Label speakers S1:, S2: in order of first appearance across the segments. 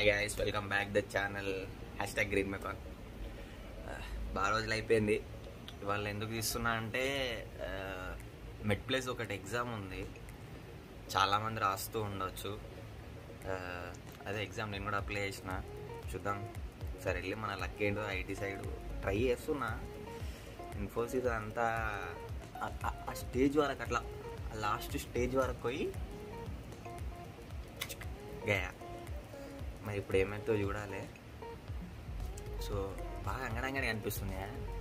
S1: Hi guys welcome back the channel hashtag green మెకాన్ బాగా రోజులు అయిపోయింది ఇవాళ ఎందుకు తీస్తున్నా అంటే మెడ్ ప్లేస్ ఒకటి ఎగ్జామ్ ఉంది చాలామంది రాస్తూ ఉండొచ్చు ఆ, అదే ఎగ్జామ్ నేను కూడా అప్లై చేసిన చూద్దాం సరే వెళ్ళి మన లక్ ఏంటో ఐటీ సైడ్ ట్రై చేస్తున్నా ఇన్ఫోసిస్ అంతా ఆ- ఆ- ఆ స్టేజ్ వరకు అట్లా లాస్ట్ స్టేజ్ వరకు పోయి గయా మరి ఇప్పుడు ఏమైతే చూడాలి సో బాగా అంగడంగానే అనిపిస్తుంది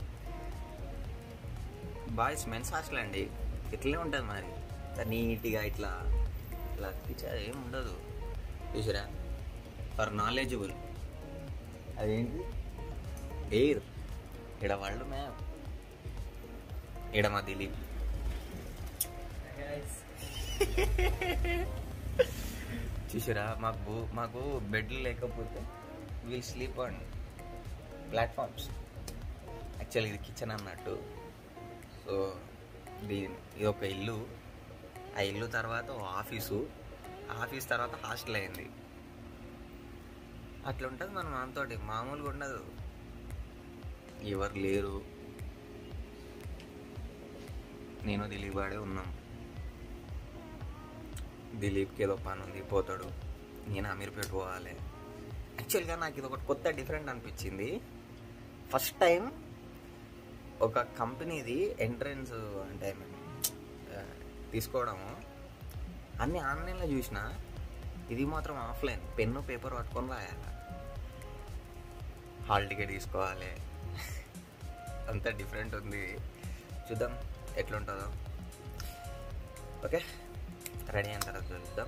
S1: బాయ్స్ మెన్స్ హాస్టల్ అండి ఇట్లనే ఉంటుంది మరి ఇట్లా నీట్గా ఇట్లా ఇట్లా పిచ్చా ఏం ఉండదు చూసారా ఫర్ నాలెడ్జబుల్ అదేంటి ఎయిర్ ఇడ వాళ్ళు మ్యామ్ ఇడ మా దిలీప్ చూసారా మాకు మాకు బెడ్లు లేకపోతే will sleep on platforms actual ఇది కిచెన్ అన్నట్టు సో దీని ఇది ఒక ఇల్లు ఆ ఇల్లు తర్వాత ఓ ఆఫీసు ఆఫీస్ తర్వాత హాస్టల్ అయింది అట్లా ఉంటుంది మనం మనతోటి మామూలుగా ఉండదు ఎవరు లేరు నేను దిలీప్ వాడే ఉన్నాం దిలీప్కి ఏదో పని ఉంది పోతాడు నేను అమీర్పేట పోవాలి యాక్చువల్గా నాకు ఇది ఒకటి కొత్త డిఫరెంట్ అనిపించింది ఫస్ట్ టైం ఒక కంపెనీది ఎంట్రన్స్ అంటే I mean, ఆ, తీసుకోవడము అన్ని ఆన్లైన్లో చూసిన ఇది మాత్రం ఆఫ్లైన్ పెన్ను పేపర్ పట్టుకొని రాయాలి హాల్ టికెట్ తీసుకోవాలి అంత డిఫరెంట్ ఉంది చూద్దాం ఎట్లుంటుందో ఓకే రెడీ అయిన తర్వాత చూద్దాం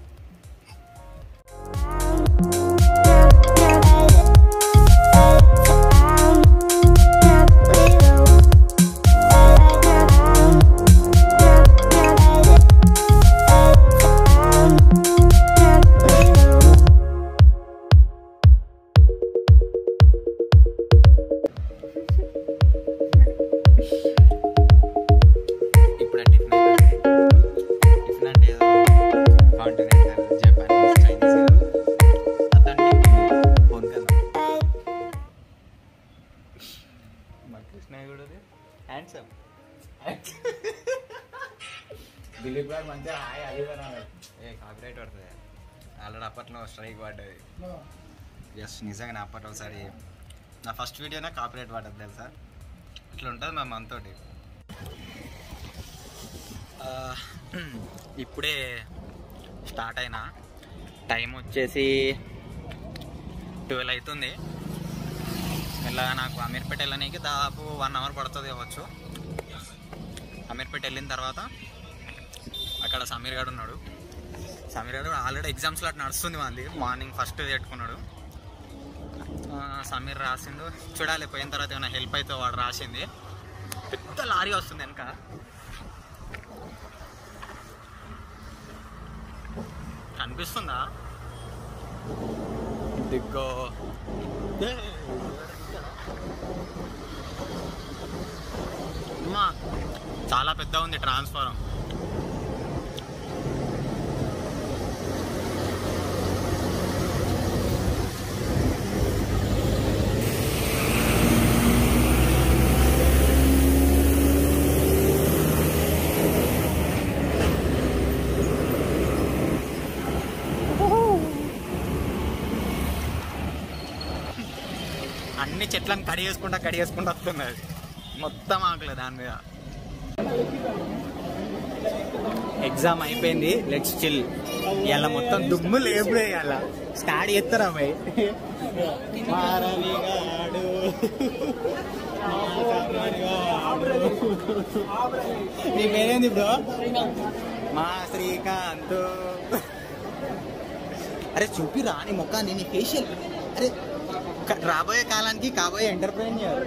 S1: ఇప్పుడు టిఫిన్ టిఫిన్ అంటే ఏదో కాంటినెంటల్ జపానీస్ చైనీస్ ఏదో అతనికి ఫోన్ కదా మా కృష్ణ కూడా హ్యాండ్సమ్
S2: దిలీప్ గారు మంచిగా హాయ్ అది
S1: ఏ కాపీరైట్ పడుతుంది ఆల్రెడీ అప్పట్లో స్ట్రైక్ పడ్డది ఎస్ నిజంగా అప్పట్లో ఒకసారి నా ఫస్ట్ వీడియోనే కాపీరైట్ పడ్డది తెలుసా ఇట్లా ఉంటుంది మా మనతోటి ఆ, ఇప్పుడే స్టార్ట్ అయినా టైం వచ్చేసి ట్వెల్వ్ అవుతుంది మెల్లగా నాకు అమీర్పేట వెళ్ళడానికి దాదాపు వన్ అవర్ పడుతుంది అవ్వచ్చు అమీర్పేట వెళ్ళిన తర్వాత అక్కడ సమీర్ గారు ఉన్నాడు సమీర్ గారు ఆల్రెడీ ఎగ్జామ్స్లో అట్లా నడుస్తుంది మంది మార్నింగ్ ఫస్ట్ పెట్టుకున్నాడు ఆ, సమీర్ రాసిండు చూడాలి పోయిన తర్వాత ఏమైనా హెల్ప్ అయితే వాడు రాసింది పెద్ద లారీ వస్తుంది వెనక కనిపిస్తుందా దిగ్గో అమ్మా చాలా పెద్ద ఉంది ట్రాన్స్ఫారం అన్ని చెట్లను కడిగేసుకుంటా కడిగేసుకుంటా వస్తుంది అది మొత్తం ఆకలేదు దాని మీద ఎగ్జామ్ అయిపోయింది లెట్స్ చిల్ ఇలా మొత్తం దుమ్ము లేపుడే ఇలా స్టార్ట్ చేస్తారా భయ్ మారవిగాడు, మారవిగాడు. నీ పేరేంది బ్రో మా శ్రీకాంత్ అరే చూపిరా నీ ముఖాన్ని నీ ఫేషియల్ అరే క- రాబోయే కాలానికి కాబోయే ఎంటర్ప్రెన్యూర్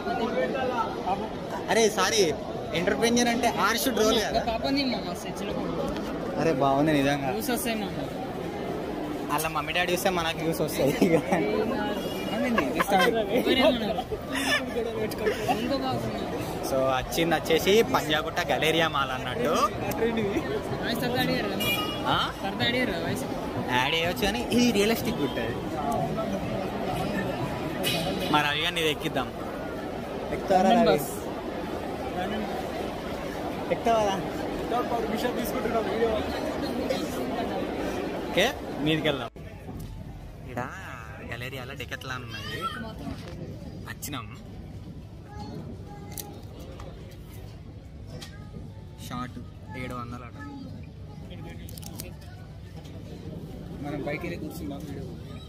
S1: అరే సారీ ఎంటర్ప్రెన్యూర్ అంటే ఆర్ష్ రోల్ కదా
S3: పాపని మామ సెచ్లో
S1: అరే బాగుంది నిజంగా
S3: యూస్ వస్తాయి మామ
S1: అలా మమ్మీ డాడీ చూస్తే మనకు యూస్ వస్తాయి
S3: ఎవరేమన్నారు? ఇంకో బాగున్నా
S1: సో వచ్చింది వచ్చేసి పంజాగుట్ట గలేరియా మాల్ అన్నట్టు
S3: వాయిస్ తగ్గ అడిగారు కదా
S1: ఆ?
S3: సరదా అడిగారు కదా వాయిస్
S1: యాడ్ చేయొచ్చు కానీ ఇది రియలిస్టిక్ ఉంటుంది మరి అవి కానీ ఇది ఎక్కిద్దాం
S3: లండన్ బస్
S1: ఎక్కుతావా
S2: తీసుకుంటున్నాం వీడియో
S1: ఓకే మీదికి వెళ్దాం ఇక్కడ గలేరియాలో డెకెత్లాన్ ఉన్నాయి వచ్చినాం షార్ట్ ఏడు వందలు అట
S2: మనం బైక్ వెళ్ళి కూర్చుందాం వీడియో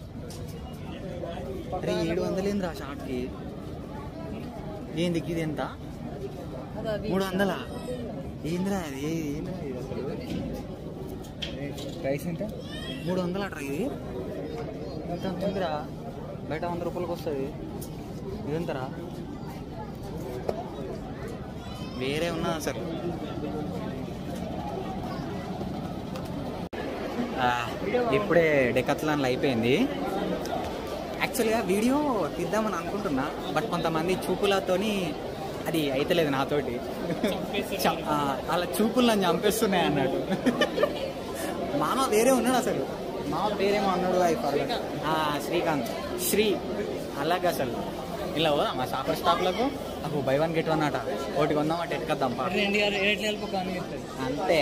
S1: అరే ఏడు వందలు ఏందిరా షార్ట్కి ఏంది ఇది ఎంత మూడు వందలా ఏందిరా అది ఏ- ఏందిరా ఇది అసలు
S2: ప్రైస్ ఎంత
S1: మూడు వందలు అట్రా ఇది ఎంత ఉందిరా బయట వంద రూపాయలకి వస్తుంది ఇదెంతరా వేరే ఉన్నా అసలు ఆ, ఇప్పుడే డెకత్లాన్లు అయిపోయింది యాక్చువల్గా వీడియో తీద్దామని అనుకుంటున్నా బట్ కొంతమంది చూపులతోని అది అయితలేదు నాతోటి చ- ఆ, అలా చూపులు నన్ను చంపేస్తున్నాయి అన్నట్టు మామ వేరే ఉన్నాడు అసలు మామ పేరేమో అన్నాడు అయి పర్లేదు. ఆ శ్రీకాంత్ శ్రీ అలాగే అసలు ఇలా పోదా మా షాపర్ స్టాప్లకు నాకు బై వన్ గెట్ వన్ అట ఒకటి కొందాం అటు ఎట్టుకద్దాం పా
S3: రెండు గారు రేట్లు వెళ్ళిపో కానీ చెప్తారు
S1: అంతే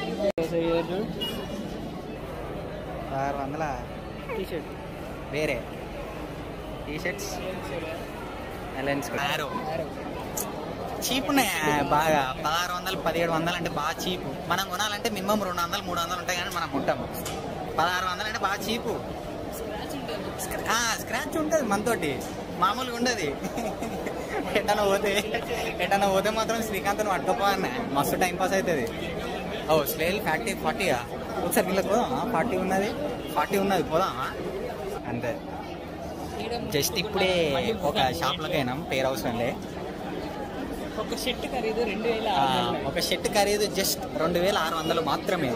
S1: ఆరు వందల
S3: టీ షర్ట్
S1: వేరే టీ షర్ట్స్ ఎలెన్స్ ఆరో చీప్ ఉన్నాయి బాగా పదహారు వందలు పదిహేడు వందలు అంటే బాగా చీప్ మనం కొనాలంటే మినిమం రెండు వందలు మూడు వందలు ఉంటాయి కానీ మనం ఉంటాము పదహారు వందలు అంటే బాగా చీపు స్క్రాచ్ ఉంటుంది మనతోటి మామూలుగా ఉండదు ఎటన్నా పోతే ఎటన్నా పోతే మాత్రం శ్రీకాంత్ పట్టుకోపో అన్న మస్తు టైం పాస్ అవుతుంది ఓ స్లేల్ ఫార్టీ ఫార్టీయా ఒకసారి వీళ్ళకి పోదామా ఫార్టీ ఉన్నది ఫార్టీ ఉన్నది పోదామా అంతే జస్ట్ ఇప్పుడే ఒక షాప్లోకి అయినాం పేరు అవసరంలే
S3: ఒక షర్ట్ ఖరీదు రెండు వేల
S1: ఆ,
S3: ఆరు వందలు.
S1: ఒక షర్ట్ ఖరీదు జస్ట్ రెండు వేల ఆరు వందలు మాత్రమే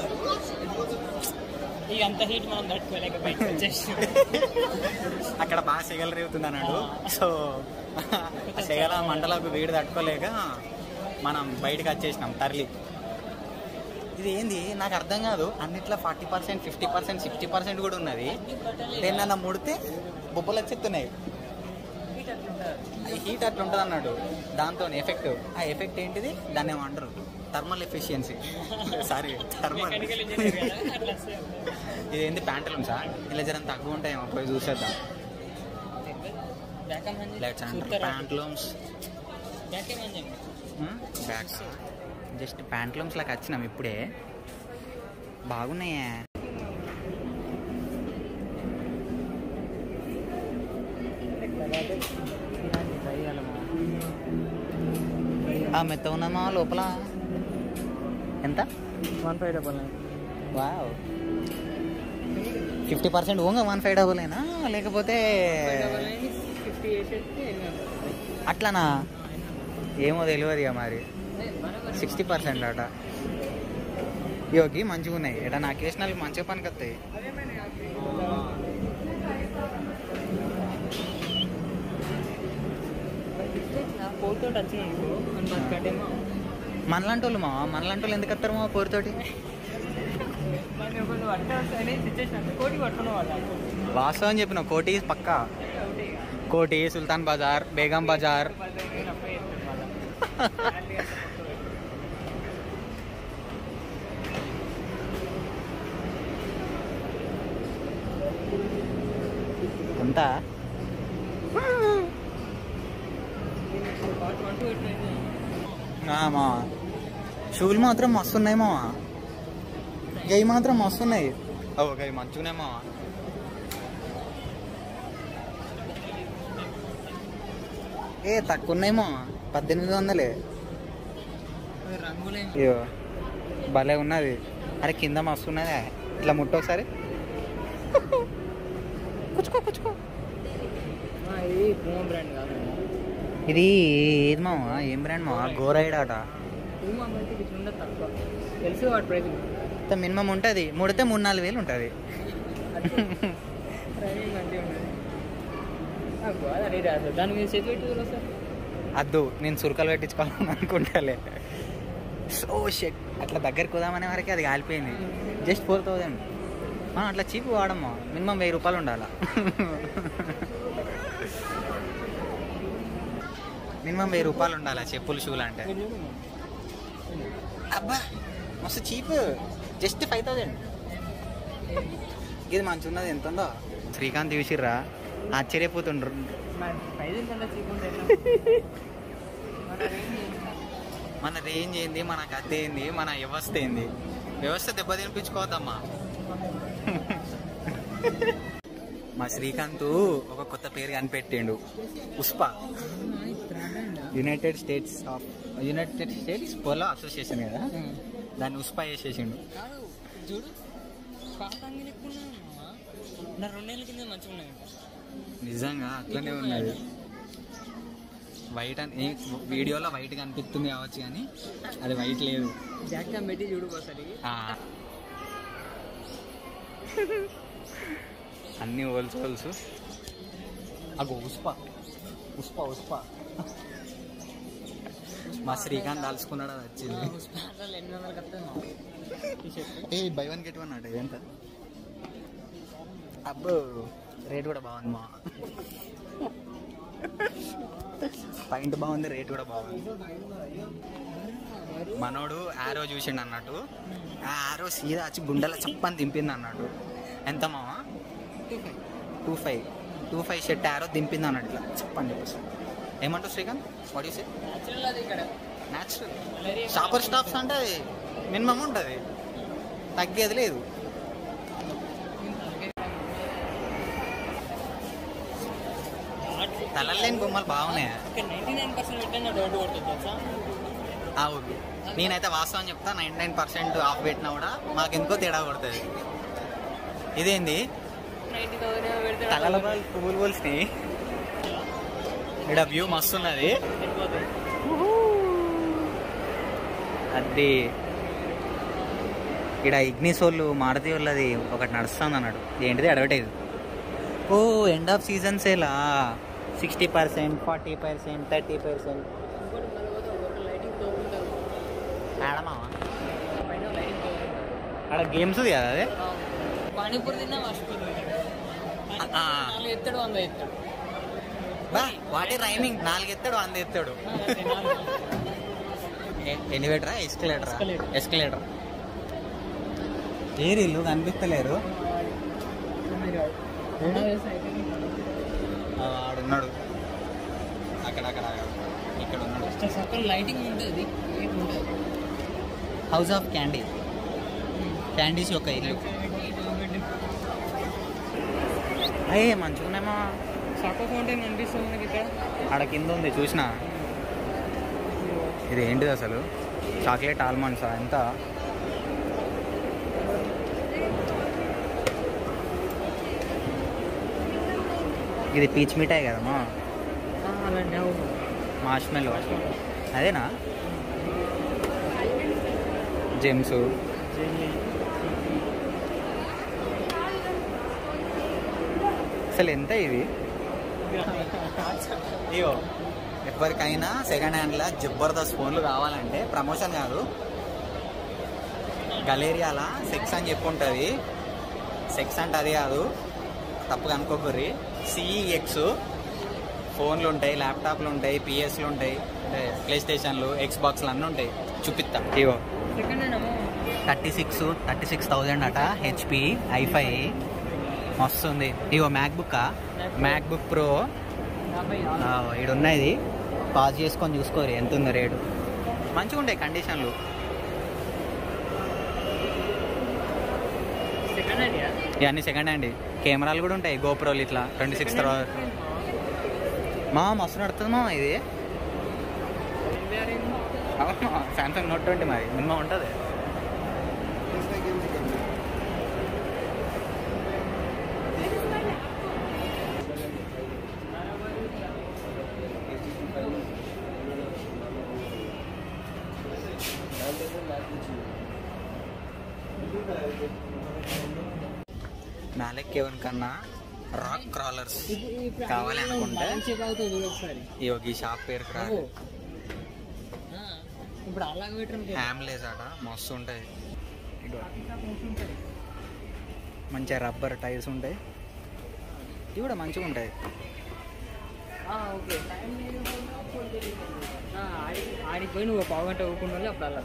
S3: ఇక అంత హీట్ మనం తట్టుకోలేక బయట వచ్చేసి
S1: అక్కడ బాగా సెగలు రేగుతుంది అన్నాడు సో ఆ సెగల మంటలకు వేడి తట్టుకోలేక మనం బయటకు వచ్చేసినాం తరలి ఇది ఏంది నాకు అర్థం కాదు అన్నిట్లో forty percent fifty percent sixty percent కూడా ఉన్నది దేన్నన్నా ముడితే బొబ్బలు వచ్చేస్తున్నాయి ఈ హీట్ అట్లా ఉంటుంది అన్నాడు దాంతో ఎఫెక్ట్ ఆ ఎఫెక్ట్ ఏంటిది దాన్ని ఏమంటారు thermal efficiency sorry thermal
S3: mechanical engineer కదా అట్లా వస్తాయి.
S1: ఇది ఏంది ప్యాంటలూమ్సా ఇలా జరం తక్కువ ఉంటాయేమో పోయి చూసేద్దాం
S3: బ్యాక్ అని మంచి
S1: లెట్స్ అంటారు
S3: చూస్తారా?
S1: ప్యాంట్లూమ్స్
S3: బ్యాక్ ఏ మంచి
S1: బ్యాగ్స్ జస్ట్ ప్యాంట్లూమ్స్ లాగా వచ్చినాం ఇప్పుడే బాగున్నాయే ఆ మెత్త ఉన్నమా లోపల ఎంత
S3: one five double nine
S1: wow fifty percent ఓంగా వన్ ఫైవ్ డబుల్ లేకపోతే
S3: ఫిఫ్టీ వేసేస్తే ఎనిమిది వందలు.
S1: అట్లానా
S3: ఆ, ఎనిమిది వందలు.
S1: ఏమో తెలియదు ఇక మరి
S3: అదే, బరాబర్.
S1: సిక్స్టీ పర్సెంట్ అట యోగి మంచిగా ఉన్నాయి ఎట నా కేసినాలు మంచిగా పనికి వస్తాయి
S3: పోతో వచ్చిన అనుకో మన బతకటేమో
S1: మనలాంటి వాళ్ళు మా మనలాంటి వాళ్ళు ఎందుకు వస్తారు మా పోరుతోటి
S3: మన ఒకళ్ళు అట్ట వస్తాయని సిచ్యువేషన్ కోటి పట్టుకున్న వాళ్ళు
S1: వాస్తవం అని చెప్పిన కోటి పక్కా
S3: ఒకటి ఇక.
S1: కోటి సుల్తాన్ బజార్ బేగం బజార్
S3: పదిహేను అప్పై చేస్తారు వాళ్ళ.
S1: అంతా
S3: పార్ట్ వన్ టూ ఎట్లయితే
S1: మా షూలు మాత్రం మస్తు ఉన్నాయి మావా గై మాత్రం మస్తు ఉన్నాయి ఓ గై మంచిగున్నాయి మావా ఏ తక్కువ ఉన్నాయి మావా పద్దెనిమిది వందలే
S3: రంగులే
S1: అయ్యో భలే ఉన్నది అరే కింద మస్తు ఉన్నదే ఇట్లా ముట్టు ఒకసారి కుచ్చుకో కుచ్చుకో
S3: ఇది పూమా బ్రాండ్ కాదు
S1: ఇది ఏది మావా ఏం బ్రాండ్ మావా గోరైడ్ ఆట
S3: పూమా అంటే ఇట్లా ఉండదు తక్కువ తెలుసు వాటి ప్రైస్
S1: మినిమం ఉంటుంది ముడితే మూడు నాలుగు వేలు ఉంటుంది
S3: ట్రైనింగ్ మంచిగా ఉన్నది అబ్బా, అది రాదు దాని మీద చేతి పెట్టి చూడ సార్
S1: అద్దు నేను సురకలు పెట్టించుకోవాలని అనుకుంటాలే సో షెట్ అట్లా దగ్గరికి పోదామనే వరకు అది కాలిపోయింది జస్ట్ ఫోర్ థౌజండ్ మనం అట్లా చీప్ వాడమ్మా మినిమం వెయ్యి రూపాయలు ఉండాలా మినిమం వెయ్యి రూపాయలు ఉండాలి ఆ చెప్పులు షూలు అంటే
S3: మీరు చూడు.
S1: అబ్బా మస్తు చీప్ జస్ట్ ఫైవ్ థౌజండ్ ఇది మంచి ఉన్నది ఎంత ఉందో శ్రీకాంత్ చూసిర్రా ఆశ్చర్యపోతుండ్రు
S3: మన ప్రైజ్ ఎంత చీప్ ఉంటే ఎట్లా? మన range ఏంటి?
S1: మన రేంజ్ ఏంది మన కథ ఏంది మన వ్యవస్థ ఏంది వ్యవస్థ దెబ్బ తినిపించుకోవద్దమ్మా మా శ్రీకాంత్ ఒక కొత్త పేరు కనిపెట్టిండు USPA United States of United States Polo Association కదా దాన్ని ఉస్పా చేసేసిండు
S3: కాదు చూడు పాతంగి లెక్కున్నాయి నా రెండేళ్ళ కింద మంచిగా ఉన్నాయి
S1: నిజంగా అట్లనే ఉన్నది వైట్ అని వీడియోలో వైట్ కనిపిస్తుంది కావచ్చు కానీ అది వైట్ లేదు
S3: జాక్ పెట్టి చూడు ఒకసారి
S1: ఆ. అన్ని హోల్స్ హోల్స్ అగో ఉస్పా ఉస్పా ఉస్పా మా శ్రీకాంత్ దాల్చుకున్నాడు అది వచ్చింది
S3: అసలు ఎనిమిది వందలకి వస్తుంది టీ షర్ట్
S1: ఏ బై వన్ గెట్ వన్ అట ఎంత అబ్బో రేట్ కూడా బాగుంది మా పాయింట్ బాగుంది రేట్ కూడా బాగుంది మనోడు ఆరో చూసిండు అన్నట్టు ఆ ఆరో సీదా వచ్చి గుండెల చప్పని దింపింది అన్నట్టు ఎంత మావా
S3: two five
S1: two five two five shirt Arrow దింపింది అన్నట్టు ఇట్లా చెప్పండి చెప్పేసి ఏమంటావు శ్రీకాంత్ వాట్ యూసే
S3: న్యాచురల్ అది ఇక్కడ
S1: న్యాచురల్
S3: మలేరియా
S1: షాపర్ స్టాప్స్ అంటే మినిమం ఉంటుంది తగ్గేది లేదు తలలేని బొమ్మలు బాగున్నాయి
S3: ఇక్కడ నైంటీ నైన్ పర్సెంట్ పెట్టిన డౌట్ కొడుతుంది తెలుసా
S1: అవును నేనైతే వాస్తవం చెప్తా నైన్ నైన్ పర్సెంట్ ఆఫ్ పెట్టినా కూడా మాకు ఎందుకో తేడా కొడుతుంది ఇదేంది
S3: నైంటీ థౌసండ్ పెడితే
S1: తలల పువ్వులు పోల్సినాయి ఇక్కడ వ్యూ మస్తు ఉన్నది
S3: వెళ్ళిపోతుంది
S1: అది ఇక్కడ ఇగ్నిస్ వాళ్ళు మారుతి వాళ్ళది ఒకటి నడుస్తుంది అన్నాడు ఏంటిది అడ్వర్టైజ్ ఓ ఎండ్ ఆఫ్ సీజన్ సేలా sixty percent forty percent thirty percent
S3: ఇంకోటి మళ్ళీ పోతే ఒక లైటింగ్ తోగుంటారు
S1: ఆడమా
S3: పైన లైటింగ్ తోగుంటారు
S1: ఆడ గేమ్స్ కదా అదే
S3: పానీపూరి తిన్నా మర్చిపోతుంది
S1: ఆ.
S3: నాలుగు ఎత్తాడు వంద ఎత్తాడు
S1: బా వాటి రైమింగ్ నాలుగు ఎత్తాడు వంద ఎత్తాడు ఎలివేటరా ఎస్కలేటరా
S3: Escalator.
S1: ఎస్కలేటర్ ఏ ఇల్లు కనిపిస్తలేరు ఆ, ఆడున్నాడు అక్కడ అక్కడ ఇక్కడ ఉన్నాడు
S3: అక్కడ లైటింగ్ ఉంటుంది ఏం ఉంటుంది
S1: హౌస్ ఆఫ్ క్యాండీ క్యాండీస్ యొక్క ఇల్లు అయ్యే మంచిగున్నామా
S3: చాకో ఫౌంటైన్ అనిపిస్తుంది మనకి ఇక్కడ
S1: ఆడ కింద ఉంది చూసిన ఇది ఏంటిది అసలు చాక్లెట్ ఆల్మండ్సా ఎంత ఇది పీచ్ మిఠాయి కదమ్మా
S3: అలాంటి
S1: మార్ష్మెల్లో అదేనా జెమ్స్ అసలు ఎంత ఇది అయ్యో ఎవరికైనా సెకండ్ హ్యాండ్లో జబర్దస్త్ ఫోన్లు కావాలంటే ప్రమోషన్ కాదు గలేరియాల సెక్స్ అని చెప్పి ఉంటుంది సెక్స్ అంటే అది కాదు తప్పుగా అనుకోకర్రి సిఈఎక్స్ ఫోన్లు ఉంటాయి ల్యాప్టాప్లు ఉంటాయి పిఎస్లు ఉంటాయి ప్లే స్టేషన్లు ఎక్స్ బాక్స్లు అన్నీ ఉంటాయి చూపిస్తా ఇవో
S3: సెకండ్ హ్యాండ్ అమ్మో
S1: thirty six thirty six thousand అట హెచ్పి ఐఫై మస్తు ఉంది ఇగో మ్యాక్బుక్ మ్యాక్బుక్ ప్రో
S3: యాభై
S1: ఇక్కడ ఉన్నది పాజ్ చేసుకొని చూసుకోరు ఎంత ఉంది రేటు మంచిగా ఉంటాయి కండిషన్లు
S3: సెకండ్ హ్యాండ్ యా
S1: ఇవన్నీ సెకండ్ హ్యాండ్ కెమెరాలు కూడా ఉంటాయి గోప్రోలు ఇట్లా ట్వంటీ సిక్స్ తర్వాత మా మస్తు నడుతుంది మా ఇది సామ్సంగ్ నోట్ ట్వంటీ మరి మినిమం ఉంటుంది నాలెక్కి ఎవరికన్నా రాక్ క్రాలర్స్ కావాలి అనుకుంటే
S3: చెక్ అవుతుంది చూడు ఒకసారి
S1: ఈ ఒక ఈ షాప్ పేరు రా
S3: అబ్బో. ఆ, ఇప్పుడు అలాగే పెట్టడం
S1: హ్యామ్లేస్ ఆట మస్తు ఉంటాయి ఇగో. మంచిగా రబ్బర్ టైర్స్ ఉంటాయి ఇవి కూడా మంచిగా ఉంటాయి
S3: ఓకే ఆడికి పోయి నువ్వు పావు గంట ఊకుండా వాళ్ళు అప్పుడు అలా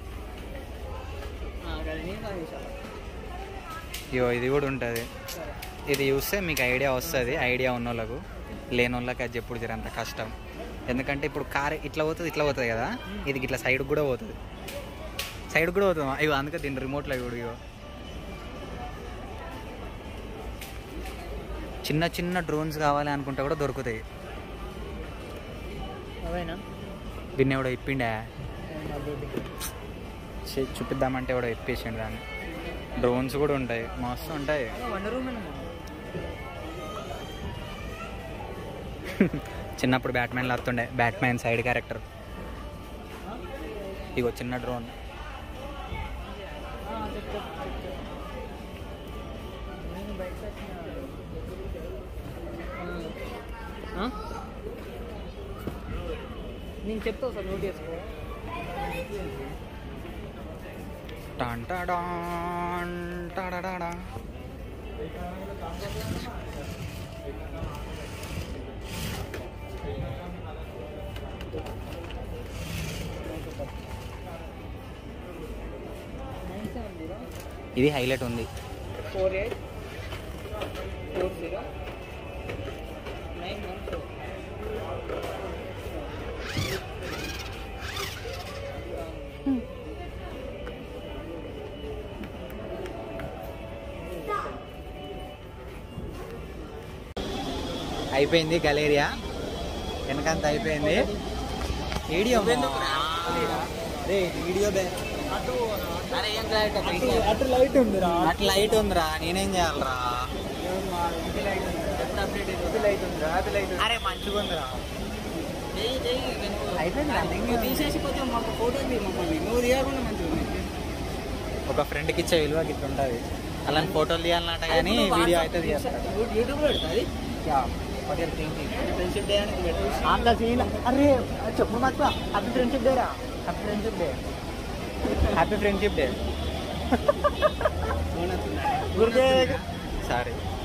S3: అది నేను కాదు విశాల.
S1: ఇగో ఇది కూడా ఉంటుంది
S3: సరే
S1: ఇది చూస్తే మీకు ఐడియా వస్తుంది ఐడియా ఉన్న వాళ్ళకు లేని వాళ్ళకి అది చెప్పుడు జరంత కష్టం ఎందుకంటే ఇప్పుడు కార్ ఇట్లా పోతుంది ఇట్లా పోతుంది కదా ఇది ఇట్లా సైడ్ కూడా పోతుంది సైడ్ కూడా పోతుంది ఇగో అందుకే దీని రిమోట్లో ఇవ్వడు ఇగో చిన్న చిన్న డ్రోన్స్ కావాలి అనుకుంటే కూడా దొరుకుతాయి
S3: అవేనా
S1: దీన్ని ఎవడో ఇప్పిండే చే- చూపిద్దామంటే ఎవడో ఇప్పేసిండు దాన్ని డ్రోన్స్ కూడా ఉంటాయి మస్తు ఉంటాయి
S3: వండర్ రూమ్
S1: చిన్నప్పుడు బ్యాట్మెన్లు వస్తుండే బ్యాట్మెన్ సైడ్ క్యారెక్టర్ ఇగో చిన్న డ్రోన్
S3: నేను బయటకు వచ్చిన ఆ? నేను చెప్తావు సార్ నోట్ చేసుకో
S1: టాన్ టాడాన్ టాడాడాడా.
S3: నైన్ సెవెన్ జీరో
S1: ఇది హైలైట్ ఉంది
S3: four eight four zero nine one four
S1: అయిపోయింది గలేరియా వెనకంత అయిపోయింది వీడియో అరే వీడియో అరే ఏం
S2: అటు లైట్ ఉందిరా
S1: అట్లా లైట్ ఉందిరా నేనేం చేయాలరా
S2: లైట్ ఉందిరా అది లైట్
S1: అరే మంచిగా ఉందిరా
S3: అయిపోయింది తీసేసి కొంచెం మాకు ఫోటో తీ మమ్మల్ని నువ్వు తీయకుండా మంచిగా ఉంది
S1: ఒక ఫ్రెండ్కి ఇచ్చే విలువ గిట్ల ఉంటుంది అలాంటి ఫోటోలు తీయాలన్నట కానీ వీడియో అయితే తీయాలి
S3: యూట్యూబ్ పెడతాది ఫ్రెండ్షిప్ డే అని పెట్టు
S1: అరే చెప్పు మాకు హ్యాపీ ఫ్రెండ్షిప్ డే రా happy friendship day happy friendship day
S3: గుర్దే
S1: సారీ